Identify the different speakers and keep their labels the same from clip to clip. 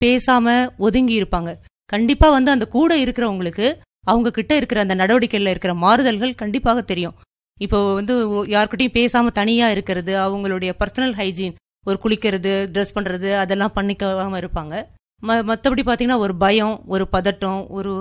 Speaker 1: பேசாம ஒதுங்கி இருப்பாங்க கண்டிப்பா வந்து அந்த கூட இருக்கிறவங்களுக்கு அவங்க கிட்ட இருக்கிற அந்த நடவடிக்கையில இருக்கிற மாறுதல்கள் கண்டிப்பாக தெரியும் இப்போ வந்து ஒ- யார்கிட்டயும் பேசாம தனியா இருக்கிறது அவங்களுடைய பர்சனல் ஹைஜீன் ஒரு குளிக்கிறது ட்ரெஸ் பண்றது அதெல்லாம் பண்ணிக்காம இருப்பாங்க ம மற்றபடி பார்த்தீங்கன்னா ஒரு பயம் ஒரு பதட்டம் ஒரு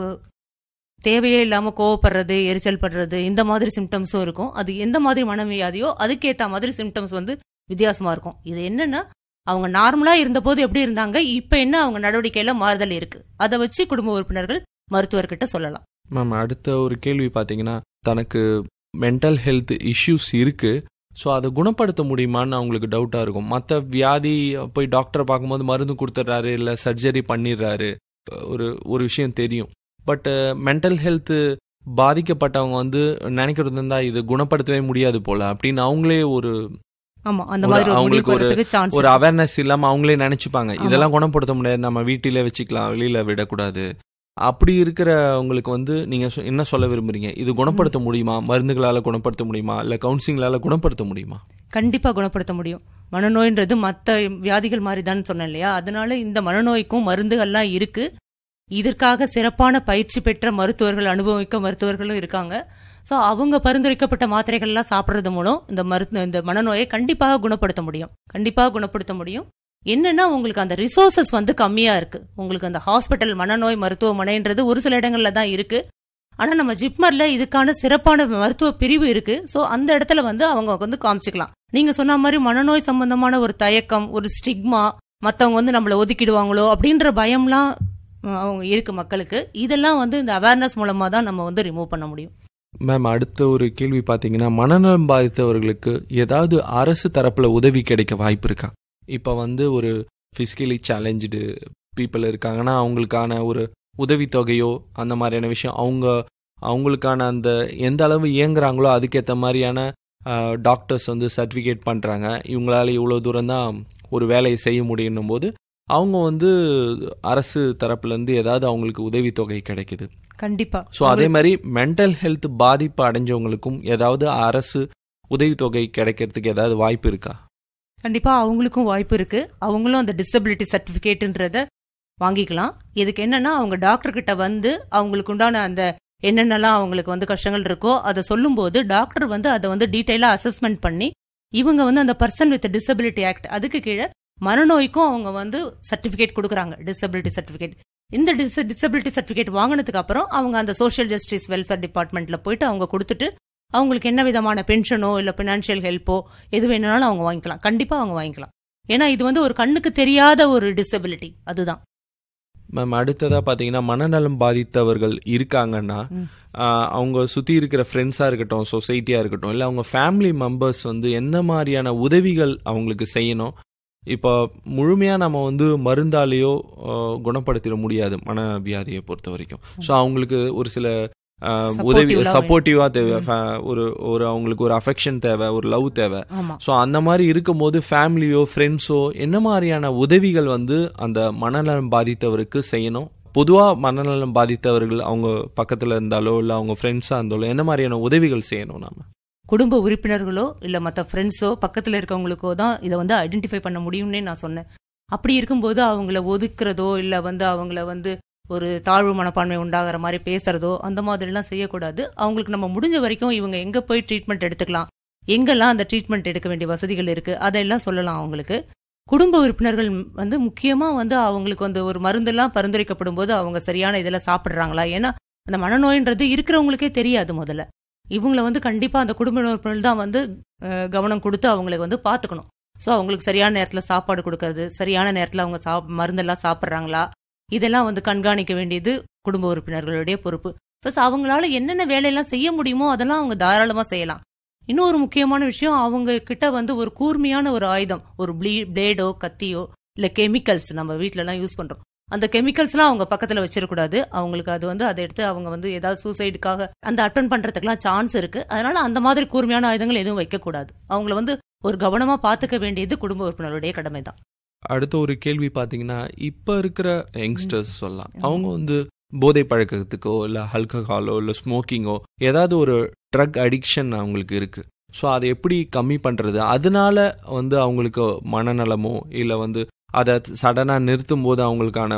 Speaker 1: தேவையே இல்லாம கோவப்படுறது எரிச்சல் படுறது இந்த மாதிரி சிம்டம்ஸும் இருக்கும் அது எந்த மாதிரி மனவியாதியோ அதுக்கேத்த மாதிரி சிம்டம்ஸ் வந்து வித்தியாசமா இருக்கும் இது என்னன்னா அவங்க நார்மலா இருந்தபோது எப்படி இருந்தாங்க இப்ப என்ன அவங்க நடவடிக்கையில மாறுதல் இருக்கு அதை வச்சு குடும்ப உறுப்பினர்கள் மருத்துவர்கிட்ட சொல்லலாம்
Speaker 2: மேம் அடுத்த ஒரு கேள்வி பார்த்தீங்கன்னா தனக்கு மென்டல் ஹெல்த் இஷ்யூஸ் இருக்கு ஸோ அதை குணப்படுத்த முடியுமான்னு அவங்களுக்கு டவுட்டாக இருக்கும் மற்ற வியாதி போய் டாக்டரை பார்க்கும்போது மருந்து கொடுத்துட்றாரு இல்லை சர்ஜரி பண்ணிடுறாரு ஒரு ஒரு விஷயம் தெரியும் பட் மென்டல் ஹெல்த் பாதிக்கப்பட்டவங்க வந்து நினைக்கிறது இருந்தா இது குணப்படுத்தவே முடியாது போல அப்படின்னு அவங்களே ஒரு
Speaker 1: ஆமா அந்த
Speaker 2: ஒரு-
Speaker 1: மாதிரி ஒரு முடிவு
Speaker 2: அவங்களுக்கு ஒரு-
Speaker 1: வரதுக்கு சான்ஸ்
Speaker 2: ஒரு அவேர்னஸ் இல்லாம அவங்களே நினைச்சுப்பாங்க
Speaker 1: ஆமா.
Speaker 2: இதெல்லாம் குணப்படுத்த முடியாது நம்ம வீட்டிலே வச்சுக்கலாம் வெளியில விடக்கூடாது அப்படி இருக்கிறவங்களுக்கு வந்து நீங்க சொ- என்ன சொல்ல விரும்புறீங்க இது குணப்படுத்த முடியுமா மருந்துகளால குணப்படுத்த முடியுமா இல்ல கவுன்சிலிங்கால குணப்படுத்த முடியுமா
Speaker 1: கண்டிப்பா குணப்படுத்த முடியும் மனநோய்ன்றது மற்ற வியாதிகள் மாதிரி தான் சொன்னேன் இல்லையா அதனால இந்த மனநோய்க்கும் மருந்துகள்லாம் இருக்கு இதற்காக சிறப்பான பயிற்சி பெற்ற மருத்துவர்கள் அனுபவிக்க மருத்துவர்களும் இருக்காங்க ஸோ அவங்க பரிந்துரைக்கப்பட்ட மாத்திரைகள்லாம் சாப்பிட்றது மூலம் இந்த மருத்து இந்த மனநோயை கண்டிப்பாக குணப்படுத்த முடியும் கண்டிப்பாக குணப்படுத்த முடியும் என்னன்னா உங்களுக்கு அந்த ரிசோர்சஸ் வந்து கம்மியா இருக்கு உங்களுக்கு அந்த ஹாஸ்பிட்டல் மனநோய் மருத்துவமனைன்றது ஒரு சில இடங்கள்ல தான் இருக்கு ஆனா நம்ம ஜிப்மர்ல இதுக்கான சிறப்பான மருத்துவ பிரிவு இருக்கு சோ அந்த இடத்துல வந்து அவங்க வந்து காமிச்சுக்கலாம் நீங்க சொன்ன மாதிரி மனநோய் சம்பந்தமான ஒரு தயக்கம் ஒரு ஸ்டிக்மா மத்தவங்க வந்து நம்மள ஒதுக்கிடுவாங்களோ அப்படின்ற பயம்லாம் அஹ், அவங்க இருக்கு மக்களுக்கு இதெல்லாம் வந்து இந்த அவேர்னஸ் மூலமா தான் நம்ம வந்து ரிமூவ் பண்ண முடியும்
Speaker 2: மேம் அடுத்த ஒரு கேள்வி பார்த்தீங்கன்னா மனநலம் பாதித்தவர்களுக்கு ஏதாவது அரசு தரப்புல உதவி கிடைக்க வாய்ப்பு இருக்கா இப்போ வந்து ஒரு ஃபிசிக்கலி சேலஞ்சு பீப்புள் இருக்காங்கன்னா அவங்களுக்கான ஒரு உதவித்தொகையோ அந்த மாதிரியான விஷயம் அவங்க அவங்களுக்கான அந்த எந்த அளவு இயங்குறாங்களோ அதுக்கேற்ற மாதிரியான டாக்டர்ஸ் வந்து சர்டிஃபிகேட் பண்ணுறாங்க இவங்களால இவ்வளோ தூரம் தான் ஒரு வேலையை செய்ய முடியும் போது அவங்க வந்து அரசு தரப்புலேருந்து ஏதாவது அவங்களுக்கு உதவித்தொகை கிடைக்குது
Speaker 1: கண்டிப்பா
Speaker 2: ஸோ அதே மாதிரி மென்டல் ஹெல்த் பாதிப்பு அடைஞ்சவங்களுக்கும் ஏதாவது அரசு உதவித்தொகை கிடைக்கிறதுக்கு ஏதாவது வாய்ப்பு இருக்கா
Speaker 1: கண்டிப்பா அவங்களுக்கும் வாய்ப்பு இருக்கு அவங்களும் அந்த டிசபிலிட்டி சர்டிபிகேட்ன்றத வாங்கிக்கலாம் இதுக்கு என்னன்னா அவங்க டாக்டர் கிட்ட வந்து அவங்களுக்கு உண்டான அந்த என்னென்னலாம் அவங்களுக்கு வந்து கஷ்டங்கள் இருக்கோ அதை சொல்லும்போது டாக்டர் வந்து அதை வந்து டீட்டெயிலாக அசஸ்மெண்ட் பண்ணி இவங்க வந்து அந்த பர்சன் வித் டிசபிலிட்டி ஆக்ட் அதுக்கு கீழே மனநோய்க்கும் அவங்க வந்து சர்டிபிகேட் கொடுக்குறாங்க டிசபிலிட்டி சர்டிபிகேட் இந்த டிஸ் டிசபிலிட்டி சர்டிபிகேட் வாங்கினதுக்கு அப்புறம் அவங்க அந்த சோஷியல் ஜஸ்டிஸ் வெல்ஃபேர் டிபார்ட்மெண்ட்ல போயிட்டு அவங்க கொடுத்துட்டு அவங்களுக்கு என்ன விதமான பென்ஷனோ இல்லை ஃபினான்ஷியல் ஹெல்ப்போ எது வேணும்னாலும் அவங்க வாங்கிக்கலாம் கண்டிப்பா அவங்க வாங்கிக்கலாம் ஏன்னா இது வந்து ஒரு கண்ணுக்கு தெரியாத ஒரு டிசபிலிட்டி அதுதான்
Speaker 2: மேம் அடுத்ததாக பார்த்தீங்கன்னா மனநலம் பாதித்தவர்கள் இருக்காங்கன்னா
Speaker 1: ம்.
Speaker 2: ஆஹ், அவங்க சுற்றி இருக்கிற ஃப்ரெண்ட்ஸாக இருக்கட்டும் சொசைட்டியாக இருக்கட்டும் இல்லை அவங்க ஃபேமிலி மெம்பர்ஸ் வந்து என்ன மாதிரியான உதவிகள் அவங்களுக்கு செய்யணும் இப்போ முழுமையாக நம்ம வந்து மருந்தாலேயோ ஆஹ், குணப்படுத்திட முடியாது மனவியாதியை பொறுத்த வரைக்கும் ஸோ அவங்களுக்கு ஒரு சில ஆஹ், உதவி
Speaker 1: Supportive-ஆ
Speaker 2: சப்போர்ட்டிவாக தேவை
Speaker 1: ம்.
Speaker 2: fa- ஒரு ஒரு அவங்களுக்கு ஒரு அஃபெக்ஷன் தேவை ஒரு லவ் தேவை
Speaker 1: ஆமா
Speaker 2: ஸோ அந்த மாதிரி இருக்கும்போது ஃபேமிலியோ ஃப்ரெண்ட்ஸோ என்ன மாதிரியான உதவிகள் வந்து அந்த மனநலம் பாதித்தவருக்கு செய்யணும் பொதுவாக மனநலம் பாதித்தவர்கள் அவங்க பக்கத்தில் இருந்தாலோ இல்லை அவங்க ஃப்ரெண்ட்ஸாக இருந்தாலோ என்ன மாதிரியான உதவிகள் செய்யணும் நாம
Speaker 1: குடும்ப உறுப்பினர்களோ இல்ல மத்த ஃப்ரெண்ட்ஸோ பக்கத்துல இருக்கவங்களுக்கோ தான் இதை வந்து ஐடென்டிஃபை பண்ண முடியும்னே நான் சொன்னேன் அப்படி இருக்கும்போது அவங்கள ஒதுக்குறதோ இல்ல வந்து அவங்கள வந்து ஒரு தாழ்வு மனப்பான்மை உண்டாகிற மாதிரி பேசுறதோ அந்த மாதிரிலாம் செய்யக்கூடாது அவங்களுக்கு நம்ம முடிஞ்ச வரைக்கும் இவங்க எங்க போய் ட்ரீட்மெண்ட் எடுத்துக்கலாம் எங்கெல்லாம் அந்த ட்ரீட்மெண்ட் எடுக்க வேண்டிய வசதிகள் இருக்கு அதெல்லாம் சொல்லலாம் அவங்களுக்கு குடும்ப உறுப்பினர்கள் வந்து முக்கியமா வந்து அவங்களுக்கு வந்து ஒரு மருந்தெல்லாம் பரிந்துரைக்கப்படும் போது அவங்க சரியான இதில் சாப்பிட்றாங்களா ஏன்னா அந்த மனநோயின்றது இருக்கிறவங்களுக்கே தெரியாது முதல்ல இவங்களை வந்து கண்டிப்பா அந்த குடும்ப உறுப்பினர்கள் தான் வந்து அஹ், கவனம் கொடுத்து அவங்களுக்கு வந்து பார்த்துக்கணும் ஸோ அவங்களுக்கு சரியான நேரத்தில் சாப்பாடு கொடுக்கறது சரியான நேரத்தில் அவங்க சாப் மருந்தெல்லாம் சாப்பிட்றாங்களா இதெல்லாம் வந்து கண்காணிக்க வேண்டியது குடும்ப உறுப்பினர்களுடைய பொறுப்பு ப்ளஸ் அவங்களால என்னென்ன வேலையெல்லாம் செய்ய முடியுமோ அதெல்லாம் அவங்க தாராளமாக செய்யலாம் இன்னொரு முக்கியமான விஷயம் அவங்க கிட்ட வந்து ஒரு கூர்மையான ஒரு ஆயுதம் ஒரு ப்ளீ பிளேடோ கத்தியோ இல்லை கெமிக்கல்ஸ் நம்ம வீட்டிலலாம் யூஸ் பண்ணுறோம் அந்த கெமிக்கல்ஸ்லாம் அவங்க பக்கத்தில் வச்சிடக்கூடாது அவங்களுக்கு அது வந்து அதை எடுத்து அவங்க வந்து ஏதாவது சூசைடுக்காக அந்த அட்டன் பண்ணுறதுக்குலாம் சான்ஸ் இருக்கு அதனால அந்த மாதிரி கூர்மையான ஆயுதங்கள் எதுவும் வைக்கக்கூடாது அவங்கள வந்து ஒரு கவனமாக பார்த்துக்க வேண்டியது குடும்ப உறுப்பினருடைய கடமை தான்
Speaker 2: அடுத்த ஒரு கேள்வி பார்த்தீங்கன்னா இப்போ இருக்கிற யங்ஸ்டர்ஸ் சொல்லலாம் அவங்க வந்து போதை பழக்கத்துக்கோ இல்லை ஆல்கஹாலோ இல்லை ஸ்மோக்கிங்கோ ஏதாவது ஒரு ட்ரக் அடிக்ஷன் அவங்களுக்கு இருக்கு ஸோ அதை எப்படி கம்மி பண்ணுறது அதனால வந்து அவங்களுக்கு மனநலமோ இல்லை வந்து அதை சடனாக நிறுத்தும் போது அவங்களுக்கான